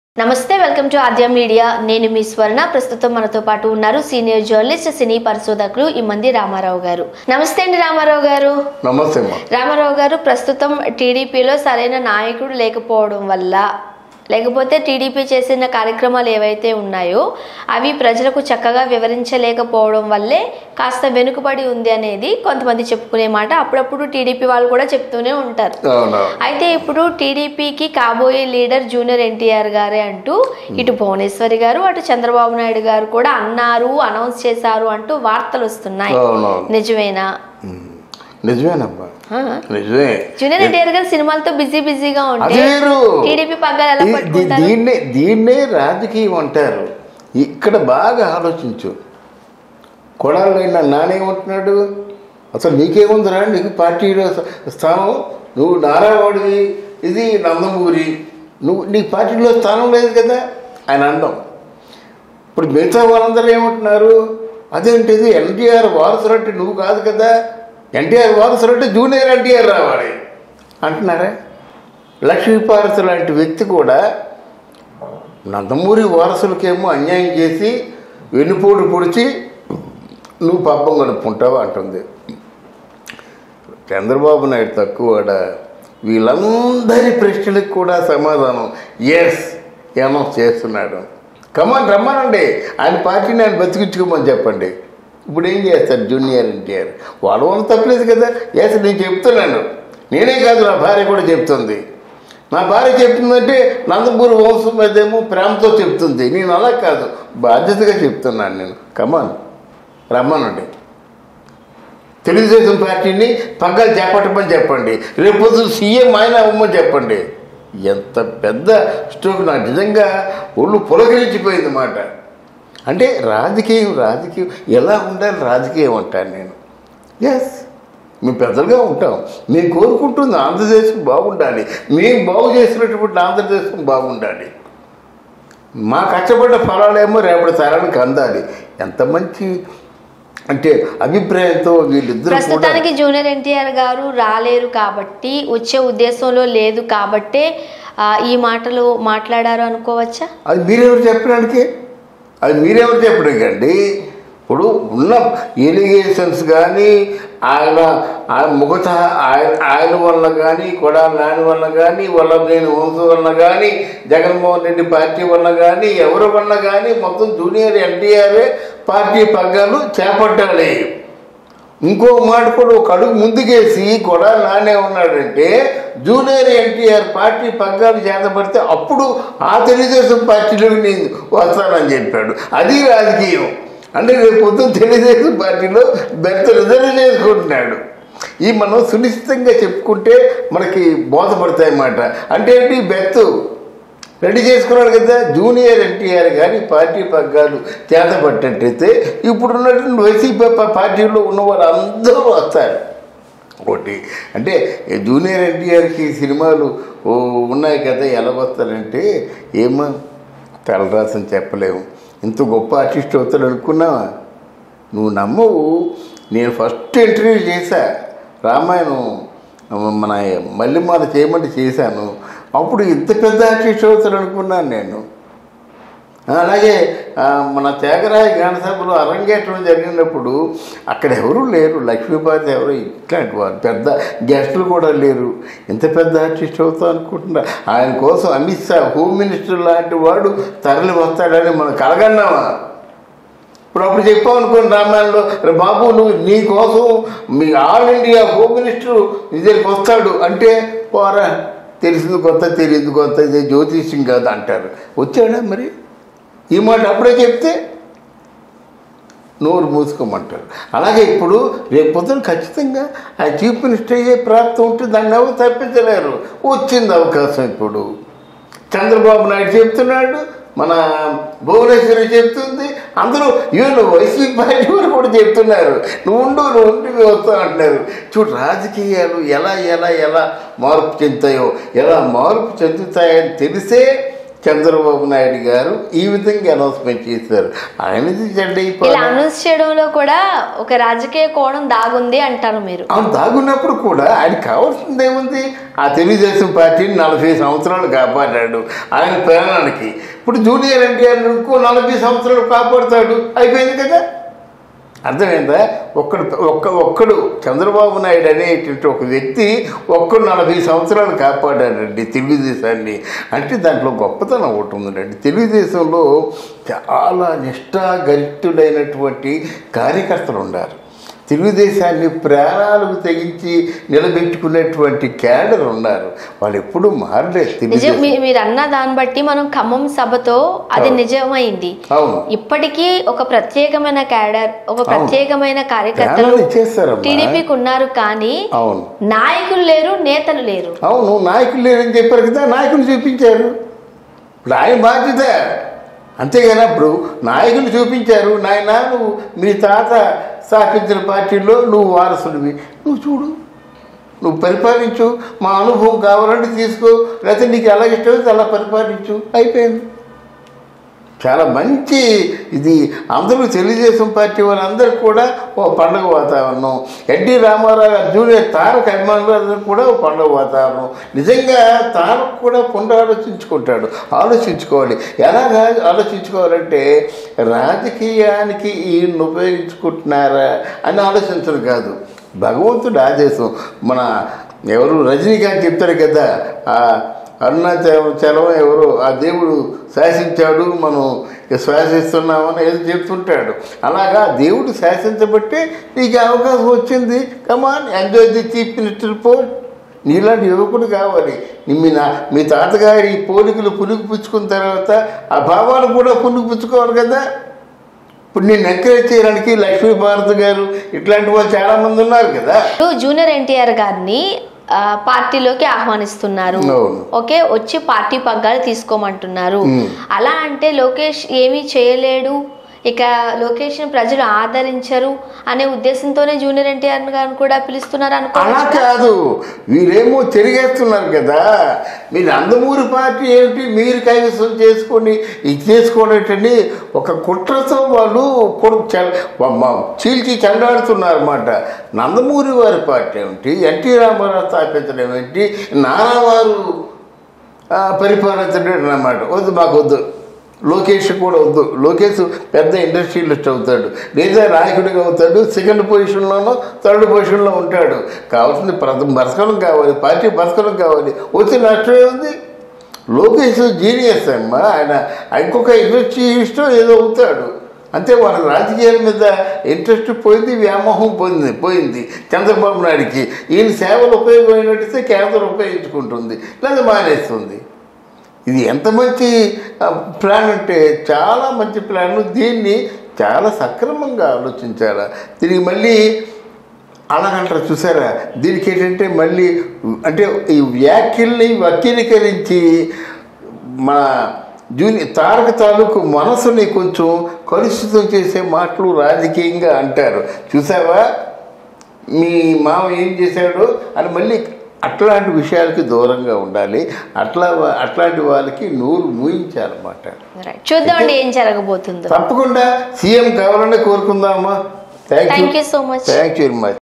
నమస్తే welcome to Aadya media నేను మీ స్వర్ణ ప్రస్తుతం మనతో పాటు ఉన్నారు సీనియర్ జర్నలిస్ట్ సినీ పరిశోధకులు ఈ మంది రామారావు గారు నమస్తే అండి రామారావు గారు నమస్తే అమ్మా రామారావు గారు ప్రస్తుతం టీడీపీలో సరైన నాయకుడు లేకపోవడం వల్ల లేకపోతే టీడీపీ చేసిన కార్యక్రమాలు ఏవైతే ఉన్నాయో అవి ప్రజలకు చక్కగా వివరించలేకపోవడం వల్లే కాస్త వెనుకబడి ఉంది అనేది కొంతమంది చెప్పుకునే మాట అప్పుడప్పుడు టీడీపీ వాళ్ళు కూడా చెప్తూనే ఉంటారు అవునవును అయితే ఇప్పుడు టీడీపీకి కాబోయే లీడర్ జూనియర్ ఎన్టీఆర్ గారే అంటూ ఇటు భువనేశ్వరి గారు అటు చంద్రబాబు నాయుడు గారు కూడా అన్నారు అనౌన్స్ చేశారు అంటూ వార్తలు వస్తున్నాయి అవునవును నిజమేనా ఉమ్. నిజమేనమ్మా ఆ? నిజమే జూనియర్ ఎన్టీఆర్ గారు సినిమాలతో బిజీ బిజీగా ఉంటే అది వేరు టీడీపీ పగ్గాలు ఎలా ఈ- దీ- పట్టుకుంటారు దీన్నే దీన్నే రాజకీయం అంటారు ఇక్కడ బాగా ఆలోచించు కొడాలైన నానేమంటున్నాడు అసలు నీకేముందిరా నీకు పార్టీలో స- స్థానం నువ్వు నారావాడివి ఇది నందమూరి నువ్వు నీ పార్టీలో స్థానం లేదు కదా ఆయన అండం ఇప్పుడు మిగతా వాళ్ళందరూ ఏమంటున్నారు అదేంటిది ఎన్టీఆర్ వారసులంటే నువ్వు కాదు కదా ఎన్టీఆర్ వారసులంటే జూనియర్ ఎన్టీఆర్ రావాలి అంటున్నారా లక్ష్మీపారసు లాంటి వ్యక్తి కూడా నందమూరి వారసులకేమో అన్యాయం చేసి వెన్నుపోటు పొడిచి నువ్వు పాపం కనుక్కుంటావు అంటుంది చంద్రబాబు నాయుడు తక్కువడ వీళ్ళందరి ప్రశ్నలకు కూడా సమాధానం ఎస్ అనౌన్స్ చేస్తున్నాడు కమాన్ రమ్మనండి ఆయన పార్టీని ఆయన బతికించుకోమని చెప్పండి ఇప్పుడు ఏం చేస్తారు జూనియర్ ఎన్టీఆర్ వాడు వాళ్ళు తప్పలేదు కదా ఎస్ నేను చెప్తున్నాను నేనే కాదు నా భార్య కూడా చెప్తుంది నా భార్య చెప్తుందంటే నందమూరి వంశం మీదేమో ప్రేమతో చెప్తుంది నేను అలా కాదు బాధ్యతగా చెప్తున్నాను నేను కమాన్ రమ్మనండి తెలుగుదేశం పార్టీని పగ్గాలు చేపట్టమని చెప్పండి రేపు సీఎం ఆయన అవ్వమని చెప్పండి ఎంత పెద్ద స్ట్రోక్ నాకు నిజంగా ఒళ్ళు పులకరించిపోయింది మాట అంటే రాజకీయం రాజకీయం ఎలా ఉండాలి రాజకీయం అంటాను నేను ఎస్ మేము పెద్దలుగా ఉంటాం మేము కోరుకుంటుంది ఆంధ్రదేశం బాగుండాలి మేము బాగు చేసినటువంటి ఆంధ్రదేశం బాగుండాలి మా కష్టపడ్డ ఫలాలేమో రేపటి తరానికి అందాలి ఎంత మంచి అంటే అభిప్రాయంతో వీళ్ళిద్దరూ కూడా ప్రస్తుతానికి జూనియర్ ఎన్టీఆర్ గారు రాలేరు కాబట్టి వచ్చే ఉద్దేశంలో లేదు కాబట్టే ఆ, ఈ మాటలు మాట్లాడారు అనుకోవచ్చా అది మీరెవరు చెప్పడానికి అది మీరెవరు చెప్పడానికండి ఇప్పుడు ఉన్న ఎలిగేషన్స్ కానీ ఆయన ఆయన ముఖత ఆయన ఆయన వల్ల కానీ కూడా నాని వల్ల కానీ వల్ల నేను వంశం వల్ల కానీ జగన్మోహన్ రెడ్డి పార్టీ వల్ల కానీ ఎవరి వల్ల కానీ మొత్తం జూనియర్ ఎన్టీఆర్ఏ పార్టీ పగ్గాలు చేపట్టాలి ఇంకో మాట కూడా ఒక అడుగు ముందుకేసి కూడా నానే ఉన్నాడంటే జూనియర్ ఎన్టీఆర్ పార్టీ పగ్గాలు చేతపడితే అప్పుడు ఆ తెలుగుదేశం పార్టీలోకి నేను వస్తానని చెప్పాడు అది రాజకీయం అంటే రేపు పొద్దున్న తెలుగుదేశం పార్టీలో బెర్త రిజర్వ్ చేసుకుంటున్నాడు ఈ మనం సునిశ్చితంగా చెప్పుకుంటే మనకి బోధపడతాయి అన్నమాట అంటే ఏంటి బెత్తు రెడీ చేసుకున్నాడు కదా జూనియర్ ఎన్టీఆర్ కానీ పార్టీ పగ్గాలు చేత పట్టినట్టయితే ఇప్పుడు ఉన్నటువంటి వైసీపీ ప- పార్టీలో ఉన్న వాళ్ళందరూ వస్తారు ఒకటి అంటే ఈ జూనియర్ ఎన్టీఆర్కి సినిమాలు ఓ ఉన్నాయి కదా ఎలా వస్తారంటే ఏమో తలరాసని చెప్పలేము ఇంత గొప్ప ఆర్టిస్ట్ అవుతాడు అనుకున్నావా నువ్వు నమ్మవు నేను ఫస్ట్ ఇంటర్వ్యూ చేశా రామాయణం మన మల్లెమాల చేయమంటే చేశాను అప్పుడు ఇంత పెద్ద ఆర్టిస్ట్ అవుతాడు అనుకున్నాను నేను అలాగే ఆ, మన త్యాగరాయ గానసభలో అరంగేట్రం జరిగినప్పుడు అక్కడ ఎవరు లేరు లక్ష్మీపాతి ఎవరు ఇట్లాంటి వారు పెద్ద గెస్టులు కూడా లేరు ఇంత పెద్ద ఆర్టిస్ట్ అవుతాం అనుకుంటున్నా ఆయన కోసం అమిత్ షా హోమ్ మినిస్టర్ లాంటి వాడు తరలి వస్తాడని మనం కలగన్నామా ఇప్పుడు అప్పుడు చెప్పాం అనుకోండి రామాయణంలో "రే బాబు నువ్వు నీ కోసం మీ ఆల్ ఇండియా హోమ్ మినిస్టర్ నీ దగ్గరికి వస్తాడు అంటే పోరా తెలిసింది కొత్త తెలియదు కొత్త ఇది జ్యోతిష్యం కాదు అంటారు వచ్చాడా మరి ఈ మాట అప్పుడే చెప్తే నోరు మూసుకోమంటారు అలాగే ఇప్పుడు రేపు పొద్దున ఖచ్చితంగా ఆ చీఫ్ మినిస్టర్ అయ్యే ప్రాప్తం ఉంటే దాన్ని ఎవరు తప్పించలేరు వచ్చింది అవకాశం ఇప్పుడు చంద్రబాబు నాయుడు చెప్తున్నాడు మన భువనేశ్వరి చెప్తుంది అందరూ ఈవెన్ వైసీపీ పార్టీ వారు కూడా చెప్తున్నారు నువ్వు ఉండు నువ్వు ఉండి వస్తావు అంటున్నారు చూడు రాజకీయాలు ఎలా ఎలా ఎలా మార్పు చెందుతాయో ఎలా మార్పు చెందుతాయని తెలిసే చంద్రబాబు నాయుడు గారు ఈ విధంగా అనౌన్స్మెంట్ చేశారు ఆయనది చెడ్డ ఇలా అయిపోయి అనౌన్స్ చేయడంలో కూడా ఒక రాజకీయ కోణం దాగుంది అంటారు మీరు అవును దాగున్నప్పుడు కూడా ఆయన కావాల్సింది ఏముంది ఆ తెలుగుదేశం పార్టీని నలభై సంవత్సరాలు కాపాడాడు ఆయన ప్రేరణకి ఇప్పుడు జూనియర్ ఎన్టీఆర్ ఇంకో నలభై సంవత్సరాలు కాపాడుతాడు అయిపోయింది కదా అర్థమైందా ఒక్కడు ఒక్క ఒక్కడు చంద్రబాబు నాయుడు అనేటువంటి ఒక వ్యక్తి ఒక్కడు నలభై సంవత్సరాలు కాపాడాడండి తెలుగుదేశాన్ని అంటే దాంట్లో గొప్పతనం ఒకటి ఉందండి తెలుగుదేశంలో చాలా నిష్ఠాగరిష్ఠుడైనటువంటి కార్యకర్తలు ఉన్నారు తెలుగుదేశాన్ని ప్రాణాలకు తెగించి నిలబెట్టుకునేటువంటి క్యాడర్ ఉన్నారు వాళ్ళు ఎప్పుడూ మారలేదు నిజం తెలుగుదేశం మీ- మీరు అన్న దాన్ని బట్టి మనం ఖమ్మం సభతో అది అవును. నిజమైంది అవును ఇప్పటికీ ఒక ప్రత్యేకమైన క్యాడర్ ఒక ప్రత్యేకమైన కార్యకర్తలు ప్రాణాలు ఇచ్చేస్తారమ్మా టీడీపీకి ఉన్నారు కానీ అవును నాయకులు లేరు నేతలు లేరు అవును నాయకులు లేరని చెప్పారు కదా నాయకులు చూపించారు ఇప్పుడు ఆయన బాధ్యత అంతేగాని అప్పుడు నాయకులు చూపించారు నాయన నువ్వు మీ తాత స్థాపించిన పార్టీలో నువ్వు వారసుడివి నువ్వు చూడు నువ్వు పరిపాలించు మా అనుభవం కావాలంటే తీసుకో లేకపోతే నీకు ఎలా ఇష్టమైతే అలా పరిపాలించు అయిపోయింది చాలా మంచి ఇది అందరూ తెలుగుదేశం పార్టీ వాళ్ళందరూ కూడా ఓ పండగ వాతావరణం ఎన్టీ రామారావు గారు జూనియర్ తారక అభిమానులు కూడా ఓ పండగ వాతావరణం నిజంగా తారక్ కూడా పునరాలోచించుకుంటాడు ఆలోచించుకోవాలి ఎలాగా ఆలోచించుకోవాలంటే రాజకీయానికి ఈయన్ని ఉపయోగించుకుంటున్నారా అని ఆలోచించడం కాదు భగవంతుడు ఆదేశం మన ఎవరు రజనీకాంత్ చెప్తారు కదా ఆ అరుణాచలం చలం ఎవరు ఆ దేవుడు శాసించాడు మనం శ్వాసిస్తున్నామని ఏదో చెప్తుంటాడు అలాగా దేవుడు శాసించబట్టే నీకు అవకాశం వచ్చింది come on enjoy the chief minister post నీలాంటి యువకుడు కావాలి నీ మీ నా మీ తాతగారి పోలికలు పులుగు పుచ్చుకున్న తర్వాత ఆ భావాలు కూడా పులుగు పుచ్చుకోవాలి కదా ఇప్పుడు నేను ఎంకరేజ్ చేయడానికి లక్ష్మీ భారత్ గారు ఇట్లాంటి వాళ్ళు చాలామంది ఉన్నారు కదా ఇప్పుడు జూనియర్ ఎన్టీఆర్ గారిని ఆ, పార్టీలోకి ఆహ్వానిస్తున్నారు అవును. ఓకే వచ్చి పార్టీ పగ్గాలు తీసుకోమంటున్నారు మ్మ్. అలా అంటే లోకేష్ ఏమీ చేయలేడు ఇక లోకేష్ ని ప్రజలు ఆదరించరు అనే ఉద్దేశంతోనే జూనియర్ ఎన్టీఆర్ గారిని కూడా పిలుస్తున్నారు అలా అనుకోవచ్చు కాదు వీరేమో తిరిగేస్తున్నారు కదా మీరు అందమూరి పార్టీ ఏమిటి మీరు కైవసం చేసుకొని ఇది చేసుకోవడం ఒక కుట్రతో వాళ్ళు కొడు- చ- మ- చీల్చి చెండాడుతున్నారు అన్నమాట నందమూరి వారి పార్టీ ఏమిటి ఎన్టీ రామారావు స్థాపించడం ఏంటి నానావారు ఆ, పరిపాలించడం అన్నమాట వద్దు మాకు వద్దు లోకేష్ కూడా వద్దు లోకేష్ పెద్ద ఇండస్ట్రియలిస్ట్ అవుతాడు లేదా నాయకుడిగా అవుతాడు సెకండ్ పొజిషన్లోనో థర్డ్ పొజిషన్లో ఉంటాడు కావాల్సింది ప్రథమ బతకడం కావాలి పార్టీ బతకడం కావాలి వచ్చి నష్టం ఏముంది లోకేష్ జీనియస్ అమ్మ ఆయన ఇంకొక ఇండస్ట్రియలిస్ట్ ఏదో అవుతాడు అంతే వాళ్ళ రాజకీయాల మీద ఇంట్రెస్ట్ పోయింది వ్యామోహం పోయింది పోయింది చంద్రబాబు నాయుడికి ఈయన సేవలు ఉపయోగమైనట్టయితే కేంద్రం ఉపయోగించుకుంటుంది లేదా మానేస్తుంది ఇది ఎంత మంచి ఆ, ప్లాన్ అంటే చాలా మంచి ప్లాన్ దీన్ని చాలా సక్రమంగా ఆలోచించాలా దీనికి మళ్ళీ అలాగంటారు చూసారా దీనికి ఏంటంటే మళ్ళీ అంటే ఈ వ్యాఖ్యల్ని వక్రీకరించి మన జూని తారక తాలూకు మనసుని కొంచెం కలుషితం చేసే మాటలు రాజకీయంగా అంటారు చూసావా మీ మామ ఏం చేశాడో అని మళ్ళీ అట్లాంటి విషయాలకి దూరంగా ఉండాలి అట్లా వా- అట్లాంటి వాళ్ళకి నోరు మూయించాలన్నమాట Right. చూద్దామండి ఏం జరగబోతుందో తప్పకుండా సీఎం కావాలని కోరుకుందామా thank thank you you so much thank you very much